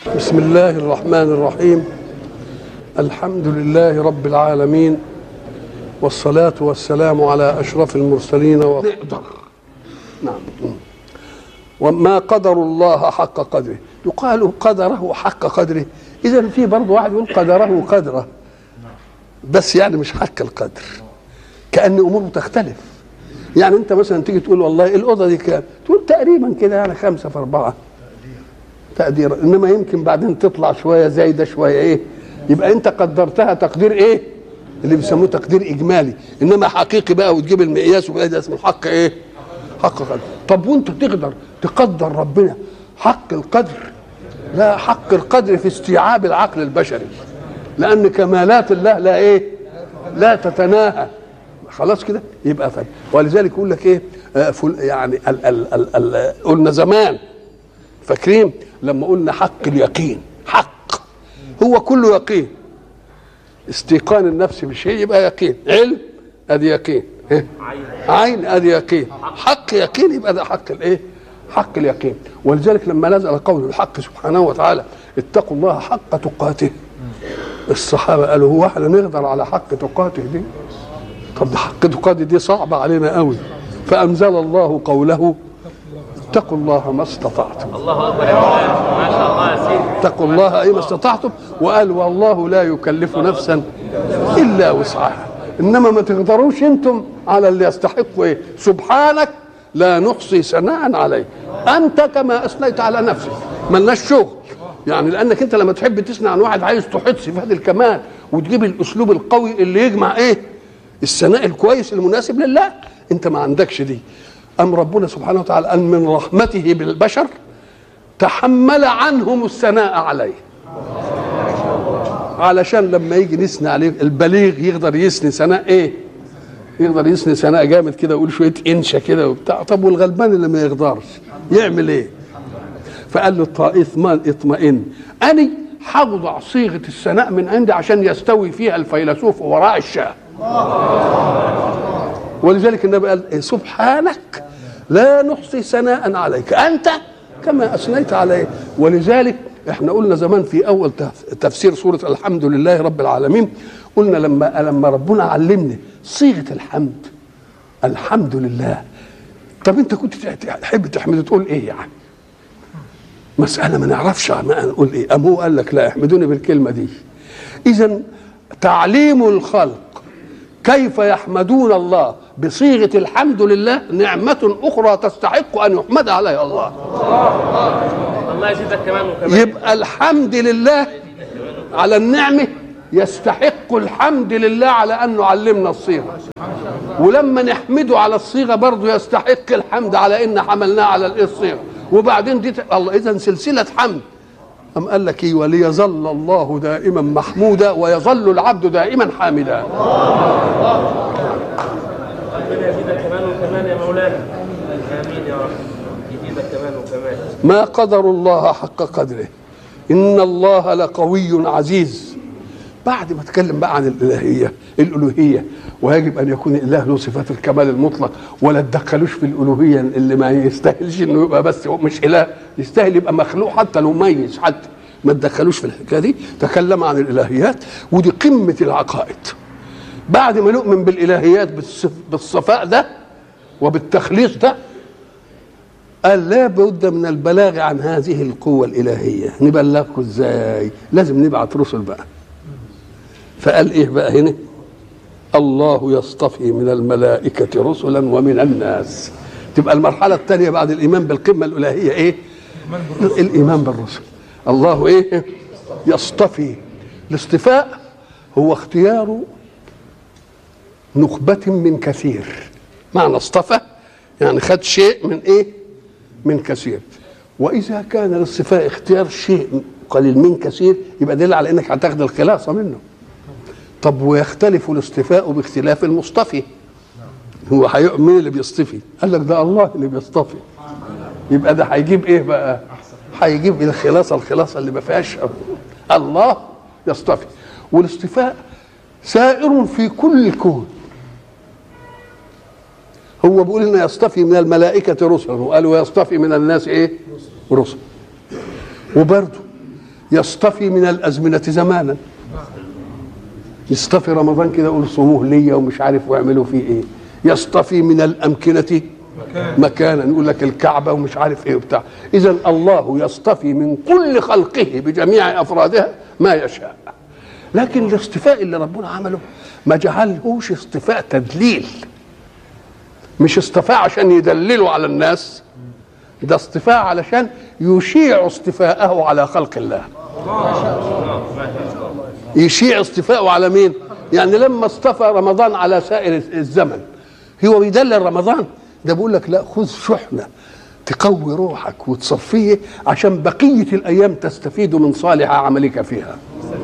بسم الله الرحمن الرحيم الحمد لله رب العالمين والصلاة والسلام على أشرف المرسلين ونقدر نعم وما قدر الله حق قدره يقال قدره حق قدره إذا في برضه واحد يقول قدره قدره بس يعني مش حق القدر كأن أموره تختلف يعني أنت مثلا تيجي تقول والله الأوضة دي كام تقول تقريبا كده يعني خمسة في أربعة تقدير انما يمكن بعدين تطلع شويه زايده شويه ايه يبقى انت قدرتها تقدير ايه اللي بيسموه تقدير اجمالي انما حقيقي بقى وتجيب المقياس وبقى ده اسمه حق ايه حق قدر طب وانت تقدر تقدر ربنا حق القدر لا حق القدر في استيعاب العقل البشري لان كمالات الله لا ايه لا تتناهى خلاص كده يبقى فهم ولذلك يقول لك ايه آه فل يعني ال ال ال ال قلنا زمان فاكرين لما قلنا حق اليقين حق هو كله يقين استيقان النفس بشيء يبقى يقين علم ادي يقين إيه؟ عين ادي يقين حق يقين يبقى ده حق الايه حق اليقين ولذلك لما نزل قول الحق سبحانه وتعالى اتقوا الله حق تقاته الصحابه قالوا هو احنا نقدر على حق تقاته دي طب ده حق تقاته دي صعبه علينا قوي فانزل الله قوله اتقوا الله ما استطعتم الله اكبر يا مولانا ما شاء الله يا سيدي اتقوا الله اي ما استطعتم وقال والله لا يكلف نفسا الا وسعها انما ما تقدروش انتم على اللي يستحقوا ايه سبحانك لا نحصي ثناء عليك انت كما اثنيت على نفسك ملناش شغل يعني لانك انت لما تحب تثني عن واحد عايز تحط صفات الكمال وتجيب الاسلوب القوي اللي يجمع ايه الثناء الكويس المناسب لله انت ما عندكش دي أم ربنا سبحانه وتعالى أن من رحمته بالبشر تحمل عنهم الثناء عليه علشان لما يجي نثني عليه البليغ يقدر يثني ثناء ايه يقدر يثني ثناء جامد كده ويقول شويه انشا كده وبتاع طب والغلبان اللي ما يقدرش يعمل ايه فقال له اطمئن اطمئن اني هوضع صيغه الثناء من عندي عشان يستوي فيها الفيلسوف وراء الشاه ولذلك النبي قال إيه سبحانك لا نحصي ثناء عليك انت كما اثنيت عليه ولذلك احنا قلنا زمان في اول تفسير سوره الحمد لله رب العالمين قلنا لما لما ربنا علمني صيغه الحمد الحمد لله طب انت كنت تحب تحمد تقول ايه يعني مساله ما نعرفش ما نقول ايه ام هو قال لك لا احمدوني بالكلمه دي اذا تعليم الخلق كيف يحمدون الله بصيغه الحمد لله نعمه اخرى تستحق ان يحمد عليها الله الله يزيدك كمان وكمان يبقى الحمد لله على النعمه يستحق الحمد لله على انه علمنا الصيغه ولما نحمده على الصيغه برضه يستحق الحمد على ان حملناه على الايه الصيغه وبعدين دي الله اذا سلسله حمد أم قال لك إيه وليظل الله دائما محمودا ويظل العبد دائما حامدا ربنا يزيدك كمان وكمان يا مولانا امين يا رب يزيدك كمان وكمان ما قدر الله حق قدره إن الله لقوي عزيز بعد ما تكلم بقى عن الإلهية الألوهية ويجب أن يكون الإله له صفات الكمال المطلق ولا تدخلوش في الألوهية اللي ما يستاهلش إنه يبقى بس هو مش إله يستاهل يبقى مخلوق حتى لو ميز حتى ما تدخلوش في الحكاية دي تكلم عن الإلهيات ودي قمة العقائد بعد ما نؤمن بالإلهيات بالصف بالصفاء ده وبالتخليص ده قال لا بد من البلاغ عن هذه القوة الإلهية نبلغكم ازاي لازم نبعت رسل بقى فقال ايه بقى هنا الله يصطفي من الملائكة رسلا ومن الناس تبقى المرحلة الثانية بعد الإيمان بالقمة الإلهية إيه؟ الإيمان بالرسل الله إيه؟ يصطفي الاصطفاء هو اختيار نخبة من كثير معنى اصطفى يعني خد شيء من إيه؟ من كثير وإذا كان الاصطفاء اختيار شيء قليل من كثير يبقى دل على إنك هتاخد الخلاصة منه طب ويختلف الاصطفاء باختلاف المصطفي هو هيؤمن مين اللي بيصطفي قال لك ده الله اللي بيصطفي يبقى ده هيجيب ايه بقى هيجيب الخلاصه الخلاصه اللي ما فيهاش الله يصطفي والاصطفاء سائر في كل الكون هو بيقول لنا يصطفي من الملائكة رسلا وقال ويصطفي من الناس ايه؟ رسل وبرضه يصطفي من الازمنه زمانا يصطفي رمضان كده يقول صوموه ليا ومش عارف ويعملوا فيه ايه يصطفي من الامكنه مكانا يقول لك الكعبه ومش عارف ايه وبتاع اذا الله يصطفي من كل خلقه بجميع افرادها ما يشاء لكن الاصطفاء اللي ربنا عمله ما جعلهوش اصطفاء تدليل مش اصطفاء عشان يدللوا على الناس ده اصطفاء علشان يشيع اصطفاءه على خلق الله يشيع اصطفاءه على مين يعني لما اصطفى رمضان على سائر الزمن هو بيدلل رمضان ده بيقول لك لا خذ شحنه تقوي روحك وتصفيه عشان بقيه الايام تستفيد من صالح عملك فيها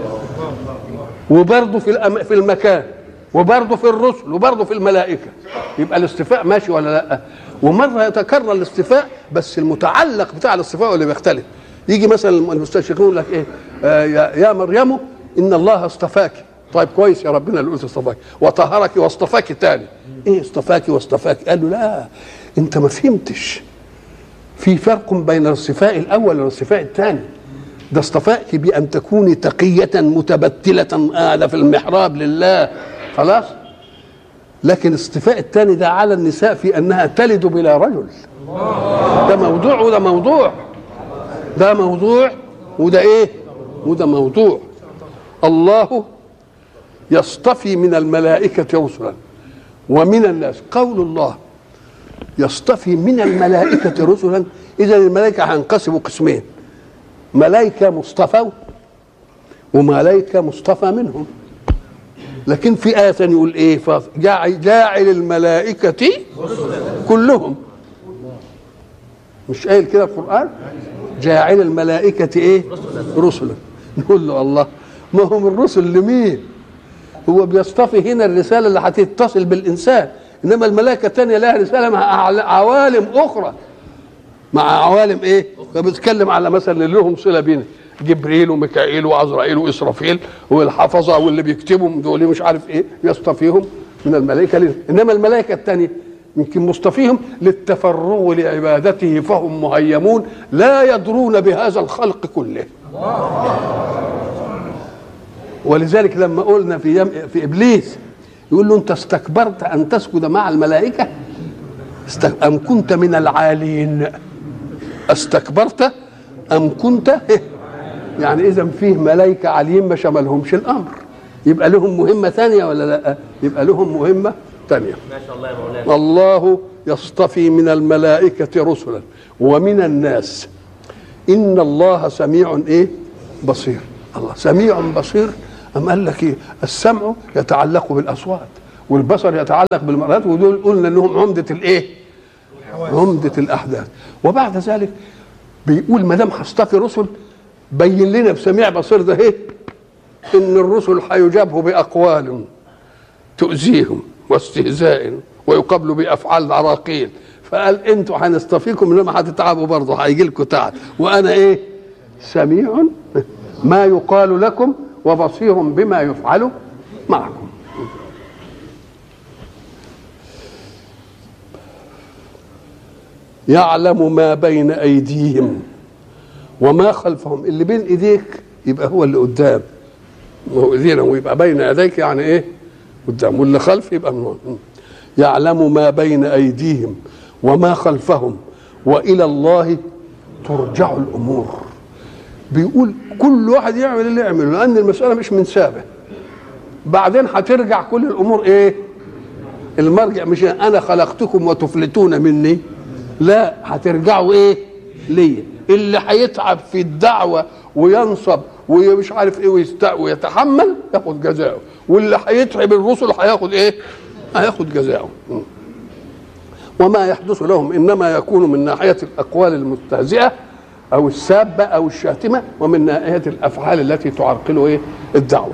وبرضه في الأم... في المكان وبرضه في الرسل وبرضه في الملائكه يبقى الاصطفاء ماشي ولا لا ومره يتكرر الاصطفاء بس المتعلق بتاع الاصطفاء اللي بيختلف يجي مثلا المستشرقين يقول لك ايه آه يا, يا مريم ان الله اصطفاك طيب كويس يا ربنا اللي قلت اصطفاك وطهرك واصطفاك تاني ايه اصطفاك واصطفاك قال له لا انت ما فهمتش في فرق بين الاصطفاء الاول والاصطفاء الثاني ده اصطفاك بان تكوني تقيه متبتله قاعده في المحراب لله خلاص لكن الاصطفاء الثاني ده على النساء في انها تلد بلا رجل ده موضوع وده موضوع ده موضوع وده ايه وده موضوع الله يصطفي من الملائكة رسلا ومن الناس قول الله يصطفي من الملائكة رسلا إذا الملائكة هينقسموا قسمين ملائكة مصطفى وملائكة مصطفى منهم لكن في آية يقول إيه جاعل, جاعل الملائكة كلهم مش قايل كده القرآن جاعل الملائكة إيه رسلا نقول له الله ما هم الرسل لمين هو بيصطفي هنا الرسالة اللي هتتصل بالإنسان إنما الملائكة الثانية لها رسالة مع عوالم أخرى مع عوالم إيه فبيتكلم على مثلا اللي لهم صلة بينا جبريل وميكائيل وعزرائيل وإسرافيل والحفظة واللي بيكتبوا دول مش عارف إيه يصطفيهم من الملائكة ليه. إنما الملائكة الثانية يمكن مصطفيهم للتفرغ لعبادته فهم مهيمون لا يدرون بهذا الخلق كله ولذلك لما قلنا في يم في ابليس يقول له انت استكبرت ان تسجد مع الملائكه ام كنت من العالين استكبرت ام كنت يعني اذا فيه ملائكه عاليين ما شملهمش الامر يبقى لهم مهمه ثانيه ولا لا يبقى لهم مهمه ثانيه ما شاء الله يا مولانا الله يصطفي من الملائكه رسلا ومن الناس ان الله سميع ايه بصير الله سميع بصير أم قال لك إيه؟ السمع يتعلق بالأصوات والبصر يتعلق بالمرات ودول قلنا انهم عمده الايه؟ عمده الاحداث وبعد ذلك بيقول ما دام هصطفي رسل بين لنا بسميع بصير ده ايه؟ ان الرسل هيجابهوا باقوال تؤذيهم واستهزاء ويقابلوا بافعال عراقيل فقال انتوا هنصطفيكم انما هتتعبوا برضه هيجي لكم تعب وانا ايه؟ سميع ما يقال لكم وبصير بما يفعل معكم يعلم ما بين ايديهم وما خلفهم اللي بين ايديك يبقى هو اللي قدام وهو ايدينا ويبقى بين يديك يعني ايه قدام واللي خلف يبقى من يعلم ما بين ايديهم وما خلفهم والى الله ترجع الامور بيقول كل واحد يعمل اللي يعمله لان المساله مش من سابه بعدين هترجع كل الامور ايه المرجع مش انا خلقتكم وتفلتون مني لا هترجعوا ايه ليا اللي هيتعب في الدعوه وينصب ومش عارف ايه ويست... ويتحمل ياخد جزاؤه واللي هيتعب الرسل هياخد ايه هياخد جزاؤه وما يحدث لهم انما يكون من ناحيه الاقوال المستهزئه او السابه او الشاتمه ومن ناحيه الافعال التي تعرقل ايه الدعوه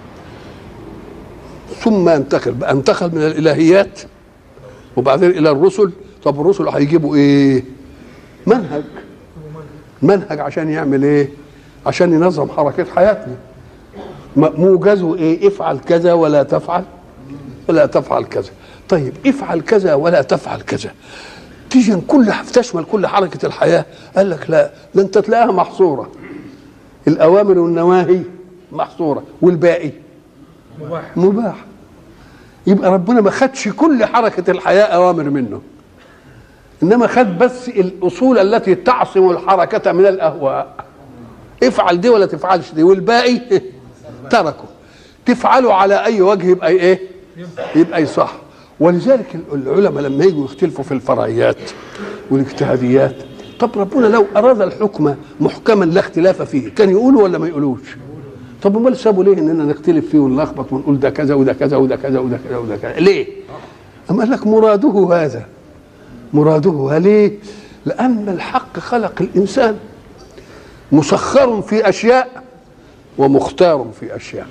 ثم ينتقل بقى انتقل من الالهيات وبعدين الى الرسل طب الرسل هيجيبوا ايه منهج منهج عشان يعمل ايه عشان ينظم حركات حياتنا موجزه ايه افعل كذا ولا تفعل ولا تفعل كذا طيب افعل كذا ولا تفعل كذا تيجي كل تشمل كل حركه الحياه قال لك لا ده انت تلاقيها محصوره الاوامر والنواهي محصوره والباقي مباح مباح يبقى ربنا ما خدش كل حركه الحياه اوامر منه انما خد بس الاصول التي تعصم الحركه من الاهواء افعل دي ولا تفعلش دي والباقي تركه تفعله على اي وجه يبقى ايه يبقى يصح ولذلك العلماء لما يجوا يختلفوا في الفرعيات والاجتهاديات طب ربنا لو اراد الحكم محكما لا اختلاف فيه كان يقولوا ولا ما يقولوش طب امال سابوا ليه اننا نختلف فيه ونلخبط ونقول ده كذا وده كذا وده كذا وده كذا وده كذا ليه أم قال لك مراده هذا مراده ليه لأن الحق خلق الإنسان مسخر في أشياء ومختار في أشياء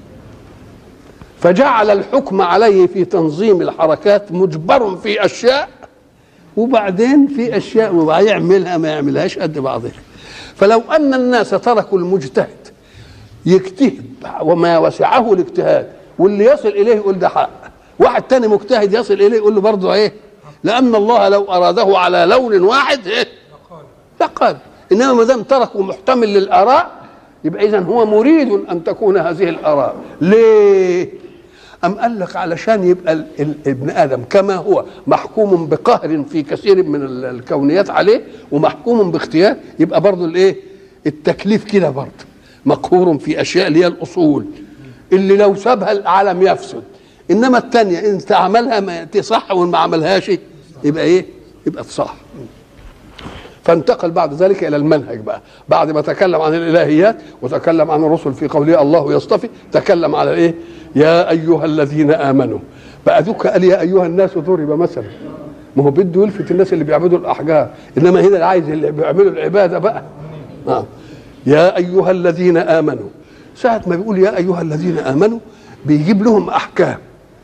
فجعل الحكم عليه في تنظيم الحركات مجبر في أشياء وبعدين في أشياء ما يعملها ما يعملهاش قد بعضها فلو أن الناس تركوا المجتهد يجتهد وما وسعه الاجتهاد واللي يصل إليه يقول ده حق واحد تاني مجتهد يصل إليه يقول له برضه إيه لأن الله لو أراده على لون واحد إيه لقال إنما ما دام تركه محتمل للآراء يبقى إذا هو مريد أن تكون هذه الآراء ليه؟ أم قال لك علشان يبقى ال- ال- ابن آدم كما هو محكوم بقهر في كثير من ال- الكونيات عليه ومحكوم باختيار يبقى برضه الإيه؟ التكليف كده برضه مقهور في أشياء اللي هي الأصول اللي لو سابها العالم يفسد انما الثانيه ان تعملها ما تصح وان ما عملهاش يبقى ايه يبقى تصح فانتقل بعد ذلك الى المنهج بقى بعد ما تكلم عن الالهيات وتكلم عن الرسل في قوله الله يصطفي تكلم على ايه يا ايها الذين امنوا بقى دوك قال يا ايها الناس ضرب مثلا ما هو بده يلفت الناس اللي بيعبدوا الاحجار انما هنا اللي عايز اللي بيعملوا العباده بقى آه. يا ايها الذين امنوا ساعه ما بيقول يا ايها الذين امنوا بيجيب لهم احكام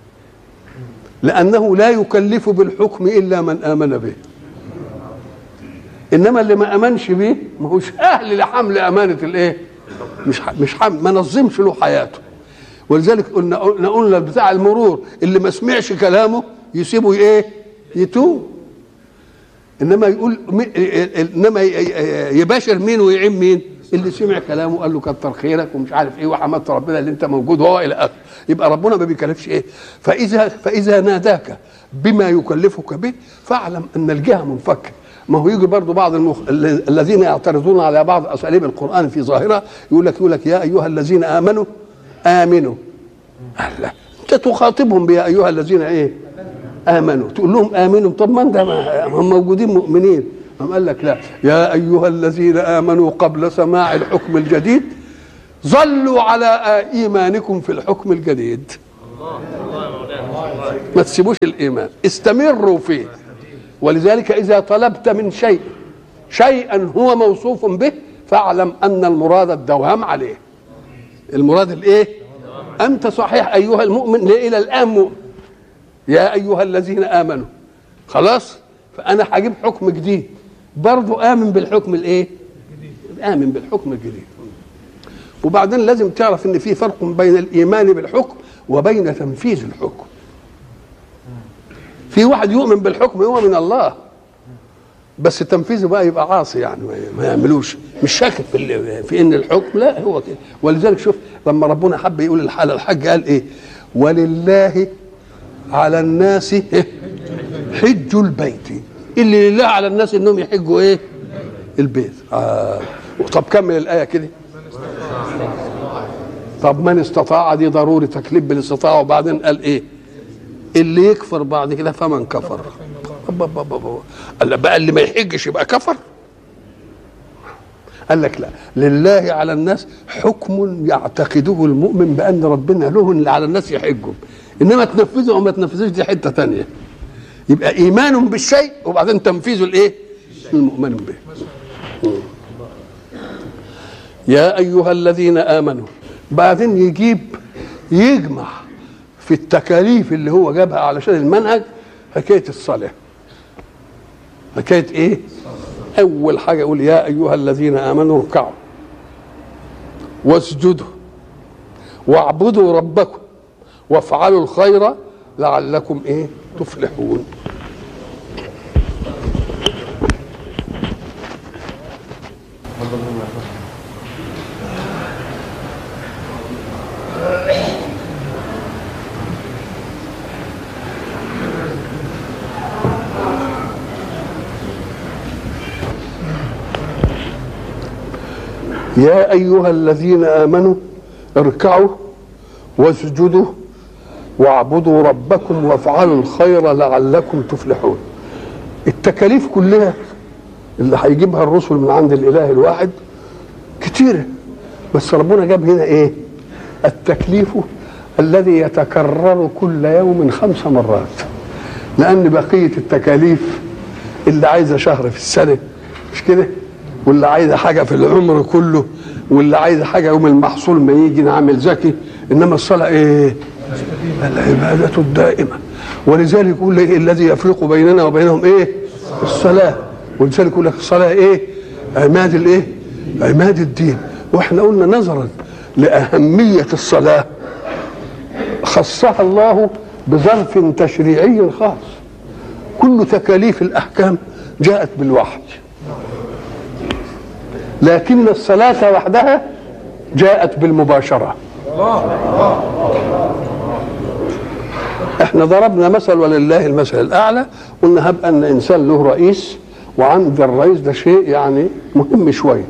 لانه لا يكلف بالحكم الا من امن به انما اللي ما امنش به ما هوش اهل لحمل امانه الايه مش ح- مش حمل ما نظمش له حياته ولذلك قلنا قلنا قلنا بتاع المرور اللي ما سمعش كلامه يسيبه ايه يتوب انما يقول مي- انما ي- ي- يباشر مين ويعين مين اللي سمع كلامه قال له كتر خيرك ومش عارف ايه وحمدت ربنا اللي انت موجود وهو الى اخره يبقى ربنا ما بيكلفش ايه فاذا فاذا ناداك بما يكلفك به فاعلم ان الجهه منفكه ما هو يجي برضه بعض المخ... ال- الذين يعترضون على بعض اساليب القران في ظاهرها يقول لك يقول لك يا ايها الذين امنوا امنوا الله انت تخاطبهم بيا ايها الذين ايه امنوا تقول لهم امنوا طب ما انت ما هم موجودين مؤمنين قام قال لك لا يا ايها الذين امنوا قبل سماع الحكم الجديد ظلوا على ايمانكم في الحكم الجديد ما تسيبوش الايمان استمروا فيه ولذلك اذا طلبت من شيء شيئا هو موصوف به فاعلم ان المراد الدوام عليه المراد الايه انت صحيح ايها المؤمن ليه الى الان مؤمن يا ايها الذين امنوا خلاص فانا هجيب حكم جديد برضو امن بالحكم الايه امن بالحكم الجديد وبعدين لازم تعرف ان في فرق بين الايمان بالحكم وبين تنفيذ الحكم في واحد يؤمن بالحكم هو من الله بس تنفيذه بقى يبقى عاصي يعني ما- ما يعملوش مش شاكك في ال- في ان الحكم لا هو كده ولذلك شوف لما ربنا حب يقول الحاله الحج قال ايه ولله على الناس حج البيت اللي لله على الناس انهم يحجوا ايه البيت آه. طب كمل الايه كده طب من استطاع دي ضروري تكليف بالاستطاعه وبعدين قال ايه اللي يكفر بعد كده فمن كفر أب- أب- أب- أب. قال بقى اللي ما يحجش يبقى كفر قال لك لا لله على الناس حكم يعتقده المؤمن بان ربنا له اللي على الناس يحجهم انما تنفذه او ما تنفذوش دي حته تانية يبقى ايمان بالشيء وبعدين تنفيذه الايه المؤمن به يا ايها الذين امنوا بعدين يجيب يجمع في التكاليف اللي هو جابها علشان المنهج حكايه الصلاه حكايه ايه اول حاجه يقول يا ايها الذين امنوا اركعوا واسجدوا واعبدوا ربكم وافعلوا الخير لعلكم ايه تفلحون يا أيها الذين آمنوا اركعوا واسجدوا واعبدوا ربكم وافعلوا الخير لعلكم تفلحون التكاليف كلها اللي هيجيبها الرسل من عند الإله الواحد كتيرة بس ربنا جاب هنا إيه التكليف الذي يتكرر كل يوم خمس مرات لأن بقية التكاليف اللي عايزة شهر في السنة مش كده واللي عايزة حاجة في العمر كله واللي عايزة حاجة يوم المحصول ما يجي نعمل زكي إنما الصلاة إيه العبادة الدائمة ولذلك يقول لك الذي يفرق بيننا وبينهم إيه الصلاة ولذلك يقول لك الصلاة إيه عماد الإيه عماد الدين واحنا قلنا نظرا لأهمية الصلاة خصها الله بظرف تشريعي خاص كل تكاليف الأحكام جاءت بالوحي لكن الصلاة وحدها جاءت بالمباشرة احنا ضربنا مثل ولله المثل الأعلى قلنا هب أن إنسان له رئيس وعند الرئيس ده شيء يعني مهم شوية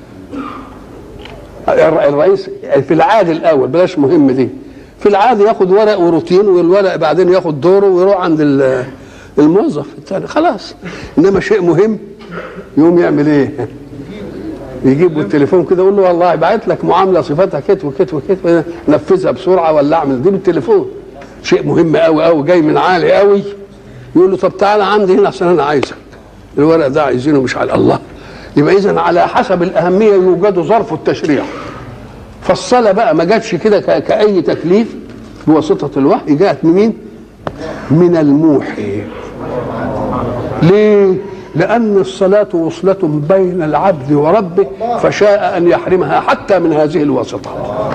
الرئيس في العادي الأول بلاش مهم دي في العادي ياخد ورق وروتين والورق بعدين ياخد دوره ويروح عند الموظف الثاني خلاص انما شيء مهم يقوم يعمل ايه؟ يجيب التليفون كده يقول له والله بعت لك معامله صفتها كت وكت وكت نفذها بسرعه ولا اعمل دي بالتليفون شيء مهم قوي قوي جاي من عالي قوي يقول له طب تعالى عندي هنا عشان انا عايزك الورق ده عايزينه مش على الله يبقى اذا على حسب الاهميه يوجد ظرف التشريع فالصلاه بقى ما جاتش كده كاي تكليف بواسطه الوحي جاءت منين؟ من الموحي ليه؟ لأن الصلاة وصلة بين العبد وربه فشاء أن يحرمها حتى من هذه الواسطة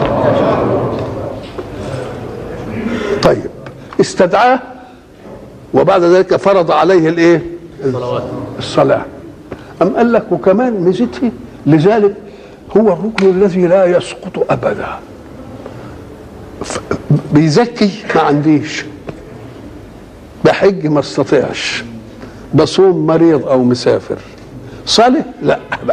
طيب استدعاه وبعد ذلك فرض عليه الايه الصلاة أم قال لك وكمان ميزته لذلك هو الركن الذي لا يسقط أبدا بيزكي ما عنديش بحج ما استطيعش بصوم مريض او مسافر صلي لا بقى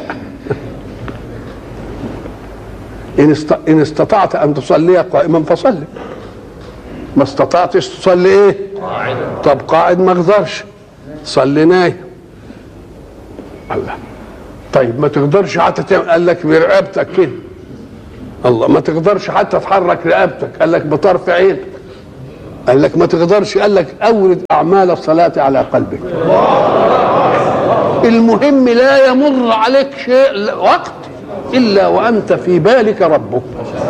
إن, است... إن استطعت أن تصلي قائما فصلي ما استطعتش تصلي إيه طب قاعد ما اقدرش صلي نايم الله طيب ما تقدرش حتى تعمل قال لك برقبتك كده الله ما تقدرش حتى تحرك رقبتك قال لك بطرف عينك قال لك ما تقدرش قال لك اورد اعمال الصلاه على قلبك المهم لا يمر عليك شيء وقت الا وانت في بالك ربك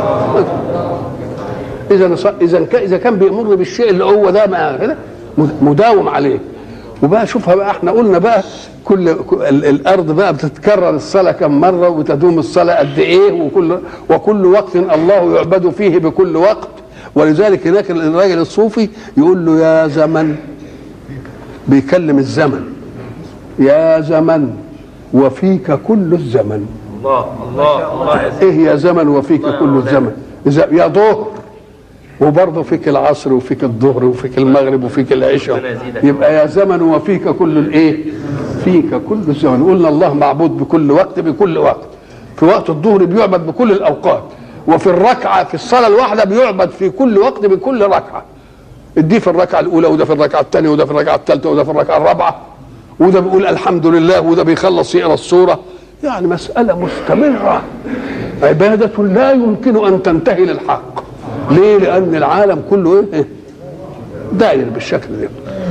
اذا اذا اذا كان بيمر بالشيء اللي هو ده كده مداوم عليه وبقى شوفها بقى احنا قلنا بقى كل الارض بقى بتتكرر الصلاه كم مره وتدوم الصلاه قد ايه وكل وكل وقت الله يعبد فيه بكل وقت ولذلك هناك الراجل الصوفي يقول له يا زمن بيكلم الزمن يا زمن وفيك كل الزمن الله الله الله ايه يا زمن وفيك كل الزمن إذا يا ظهر وبرضه فيك العصر وفيك الظهر وفيك المغرب وفيك العشاء يبقى يا زمن وفيك كل الايه فيك كل الزمن قلنا الله معبود بكل وقت بكل وقت في وقت الظهر بيعبد بكل الاوقات وفي الركعه في الصلاه الواحده بيعبد في كل وقت بكل ركعه دي في الركعه الاولى وده في الركعه الثانيه وده في الركعه الثالثه وده في الركعه الرابعه وده بيقول الحمد لله وده بيخلص يقرا السوره يعني مساله مستمره عباده لا يمكن ان تنتهي للحق ليه لان العالم كله ايه داير بالشكل ده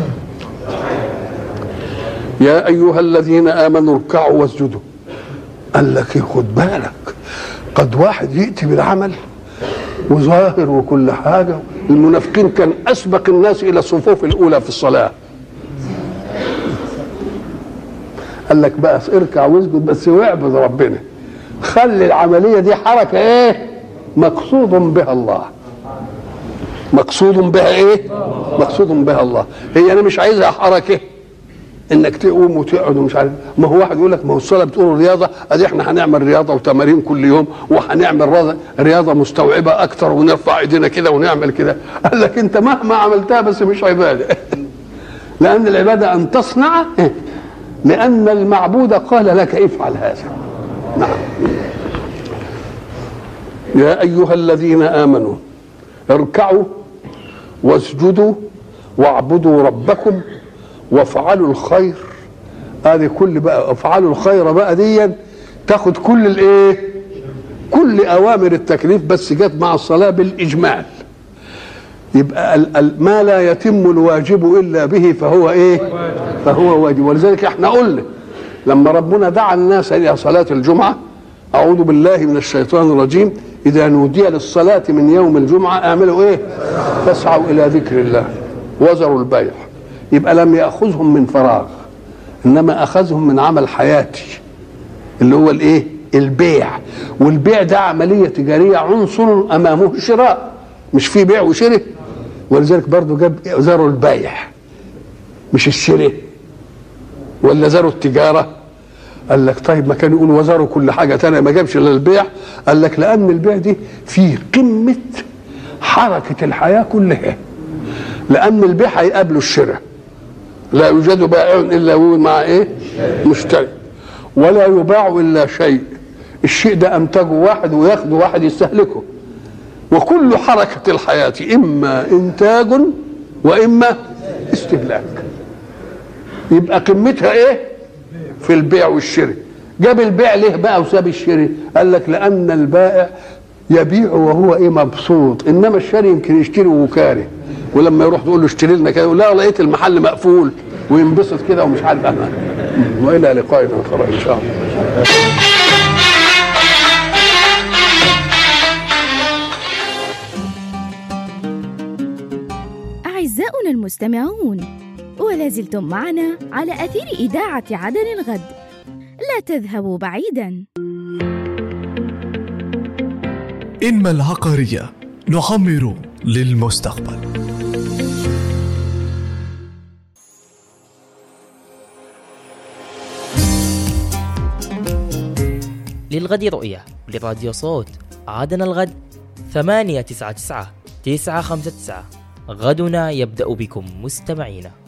يا ايها الذين امنوا اركعوا واسجدوا قال لك خد بالك قد واحد ياتي بالعمل وظاهر وكل حاجه المنافقين كان اسبق الناس الى الصفوف الاولى في الصلاه قال لك بقى اركع واسجد بس واعبد ربنا خلي العمليه دي حركه ايه مقصود بها الله مقصود بها ايه مقصود بها الله هي انا مش عايزها حركه انك تقوم وتقعد ومش عارف ما هو واحد يقول لك ما هو الصلاه بتقول رياضه ادي احنا هنعمل رياضه وتمارين كل يوم وهنعمل رياضه رياضه مستوعبه اكتر ونرفع ايدينا كده ونعمل كده قال لك انت مهما عملتها بس مش عباده لان العباده ان تصنع لان المعبود قال لك افعل هذا نعم يا ايها الذين امنوا اركعوا واسجدوا واعبدوا ربكم وافعلوا الخير هذه كل بقى افعلوا الخير بقى دي تاخد كل الايه كل اوامر التكليف بس جت مع الصلاه بالاجمال يبقى ال ال ما لا يتم الواجب الا به فهو ايه فهو واجب ولذلك احنا قلنا لما ربنا دعا الناس الى صلاه الجمعه اعوذ بالله من الشيطان الرجيم اذا نودي للصلاه من يوم الجمعه اعملوا ايه فاسعوا الى ذكر الله وذروا البيع يبقى لم ياخذهم من فراغ انما اخذهم من عمل حياتي اللي هو الايه البيع والبيع ده عمليه تجاريه عنصر امامه الشراء مش في بيع وشراء ولذلك برضه جاب ذروا البيع مش الشراء ولا ذروا التجاره قال لك طيب ما كان يقول وزروا كل حاجه تانية ما جابش الا البيع قال لك لان البيع دي فيه قمه حركه الحياه كلها لان البيع هيقابله الشراء لا يوجد بائع الا هو مع ايه مشتري ولا يباع الا شيء الشيء ده انتجه واحد وياخده واحد يستهلكه وكل حركه الحياه اما انتاج واما استهلاك يبقى قمتها ايه في البيع والشراء جاب البيع ليه بقى وساب الشراء قال لك لان البائع يبيع وهو ايه مبسوط انما الشاري يمكن يشتري وكاره ولما يروح تقول له اشتري لنا كده يقول لا لقيت المحل مقفول وينبسط كده ومش عارف انا والى لقاء اخر ان شاء الله أعزاؤنا المستمعون ولا زلتم معنا على أثير إذاعة عدن الغد لا تذهبوا بعيدا إنما العقارية نعمر للمستقبل للغد رؤية لراديو صوت عادنا الغد ثمانية تسعة تسعة تسعة خمسة تسعة غدنا يبدأ بكم مستمعينا